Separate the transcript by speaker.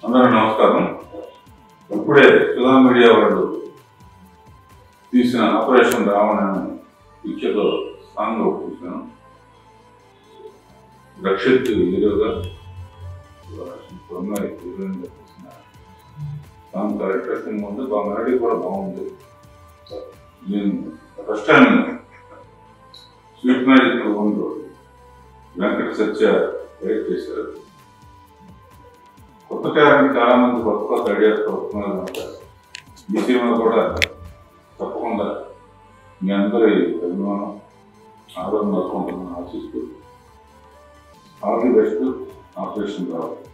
Speaker 1: అందరూ నమస్కారం ఇప్పుడే సుధా మీడియా వాళ్ళు తీసిన ఆపరేషన్ రావణ పిక్చర్లో సాంగ్ ఒకటి చూసాను రక్షిత్ హీరోగా అమ్మాయి హీరోయిన్గా తీసిన సాంగ్ కరెక్టర్ సినిమా ఉంది బాగా మెలడీ కూడా బాగుంది నేను ఫస్ట్ టైం స్వీట్ మ్యాజిక్ ఉంది వెంకట సత్య డైరెక్ట్ చేశారు కొత్త టాలెంట్ చాలా మంది కొత్త కొత్త ఐడియాస్ వస్తున్నారు కనుక ఈ సినిమా కూడా తప్పకుండా మీ అందరి అభిమానం ఆదరణ అనుకుంటున్నాను ఆశిస్తూ ఆల్ ది బెస్ట్ ఆపరేషన్ రావాలి